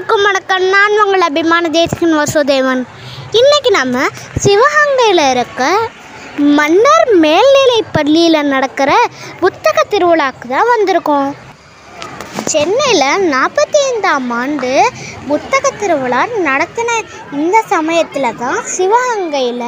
அனைவருக்கும் வணக்கம் நான் உங்கள் அபிமான தேசிகன் வசுதேவன் இன்னைக்கு நம்ம சிவகங்கையில் இருக்க மன்னர் மேல்நிலைப் பள்ளியில் நடக்கிற புத்தக திருவிழாக்கு தான் வந்திருக்கோம் சென்னையில் நாற்பத்தி ஐந்தாம் ஆண்டு புத்தக திருவிழா நடத்தின இந்த சமயத்தில் தான் சிவகங்கையில்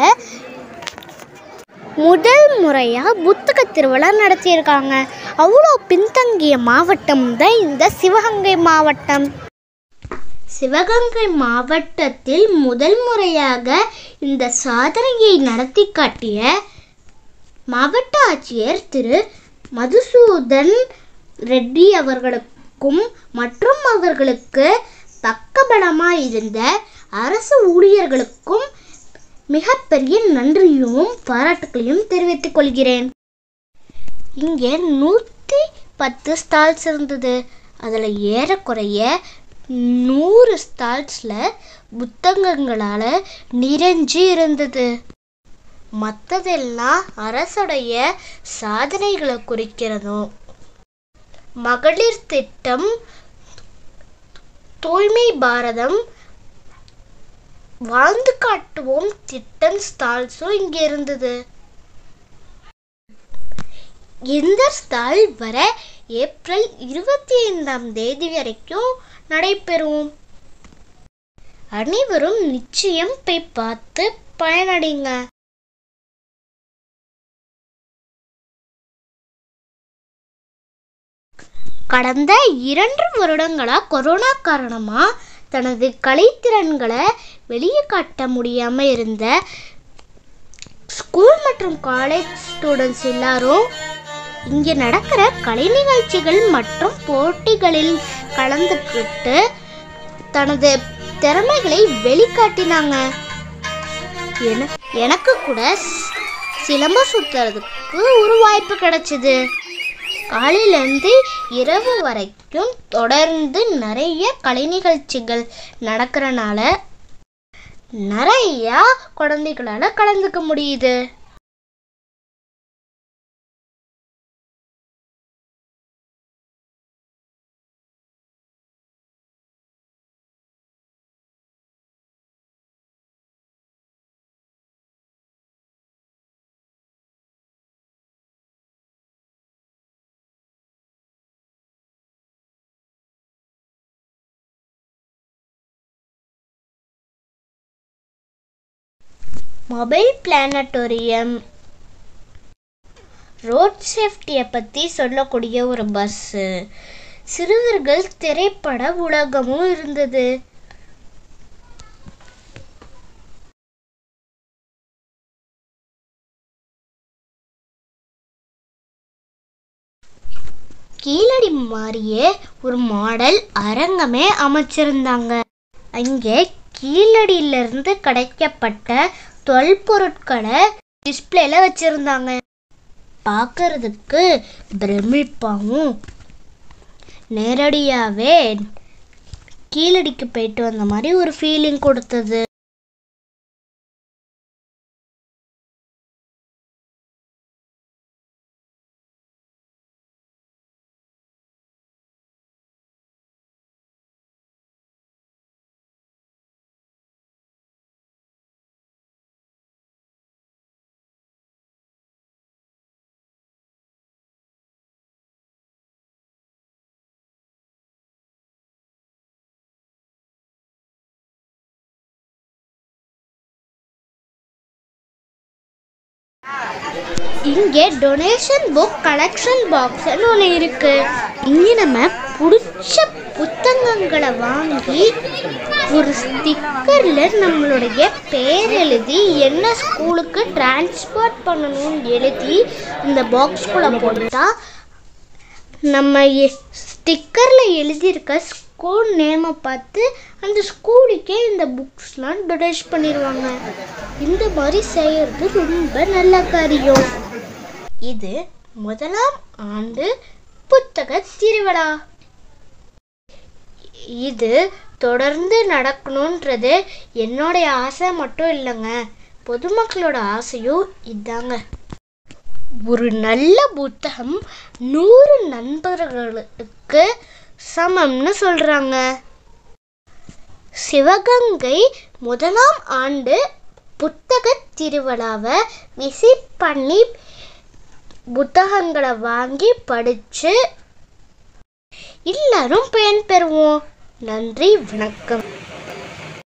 முதல் முறையாக புத்தக திருவிழா நடத்தியிருக்காங்க அவ்வளோ பின்தங்கிய மாவட்டம் தான் இந்த சிவகங்கை மாவட்டம் சிவகங்கை மாவட்டத்தில் முதல் முறையாக இந்த சாதனையை நடத்தி காட்டிய மாவட்ட ஆட்சியர் திரு மதுசூதன் ரெட்டி அவர்களுக்கும் மற்றும் அவர்களுக்கு பக்கபலமாக இருந்த அரசு ஊழியர்களுக்கும் மிகப்பெரிய நன்றியும் பாராட்டுகளையும் தெரிவித்துக் கொள்கிறேன் இங்கே நூற்றி பத்து ஸ்டால்ஸ் இருந்தது அதில் ஏறக்குறைய நூறு ஸ்டால்ஸில் புத்தகங்களால் நிறைஞ்சு இருந்தது மற்றதெல்லாம் அரசுடைய சாதனைகளை குறிக்கிறதும் மகளிர் திட்டம் தூய்மை பாரதம் வாழ்ந்து காட்டுவோம் திட்டம் ஸ்டால்ஸும் இங்கே இருந்தது இந்த ஸ்டால் வர ஏப்ரல் இருபத்தி ஐந்தாம் தேதி வரைக்கும் நடைபெறும் அனைவரும் நிச்சயம் போய் பார்த்து பயனடைங்க கடந்த இரண்டு வருடங்களா கொரோனா காரணமா தனது கலைத்திறன்களை வெளியே காட்ட முடியாம இருந்த ஸ்கூல் மற்றும் காலேஜ் ஸ்டூடெண்ட்ஸ் எல்லாரும் இங்கே நடக்கிற கலை நிகழ்ச்சிகள் மற்றும் போட்டிகளில் கலந்துக்கிட்டு தனது திறமைகளை வெளிக்காட்டினாங்க என எனக்கு கூட ஸ்- சிலம்பம் சுத்துறதுக்கு ஒரு வாய்ப்பு கிடைச்சது காலையிலேருந்து இரவு வரைக்கும் தொடர்ந்து நிறைய கலை நிகழ்ச்சிகள் நடக்கிறனால நிறையா குழந்தைகளால் கலந்துக்க முடியுது மொபைல் பிளானட்டோரியம் ரோட் சேஃப்டியை பற்றி சொல்லக்கூடிய ஒரு பஸ்ஸு சிறுவர்கள் திரைப்பட உலகமும் இருந்தது கீழடி மாதிரியே ஒரு மாடல் அரங்கமே அமைச்சிருந்தாங்க அங்கே கீழடியிலிருந்து கிடைக்கப்பட்ட தொல்பொருட்களை டிஸ்பிளேல வச்சிருந்தாங்க பார்க்கறதுக்கு பிரமிப்பாகவும் நேரடியாகவே கீழடிக்கு போயிட்டு வந்த மாதிரி ஒரு ஃபீலிங் கொடுத்தது இங்கே டொனேஷன் புக் கலெக்ஷன் பாக்ஸ்னு ஒன்று இருக்கு இங்கே நம்ம பிடிச்ச புத்தகங்களை வாங்கி ஒரு ஸ்டிக்கரில் நம்மளுடைய பேர் எழுதி என்ன ஸ்கூலுக்கு டிரான்ஸ்போர்ட் பண்ணணும்னு எழுதி இந்த பாக்ஸ்குள்ளே போட்டால் நம்ம ஸ்டிக்கரில் எழுதியிருக்க ஸ்கூல் நேமை பார்த்து அந்த ஸ்கூலுக்கே இந்த புக்ஸ்லாம் டொனேட் பண்ணிடுவாங்க இந்த மாதிரி செய்கிறது ரொம்ப நல்ல காரியம் இது முதலாம் ஆண்டு புத்தக திருவிழா இது தொடர்ந்து நடக்கணுன்றது என்னுடைய ஆசை மட்டும் இல்லைங்க பொதுமக்களோட ஆசையும் இதாங்க ஒரு நல்ல புத்தகம் நூறு நண்பர்களுக்கு சமம்னு சொல்றாங்க சிவகங்கை முதலாம் ஆண்டு புத்தக திருவிழாவை விசிட் பண்ணி புத்தகங்களை வாங்கி படித்து எல்லாரும் பயன்பெறுவோம் நன்றி வணக்கம்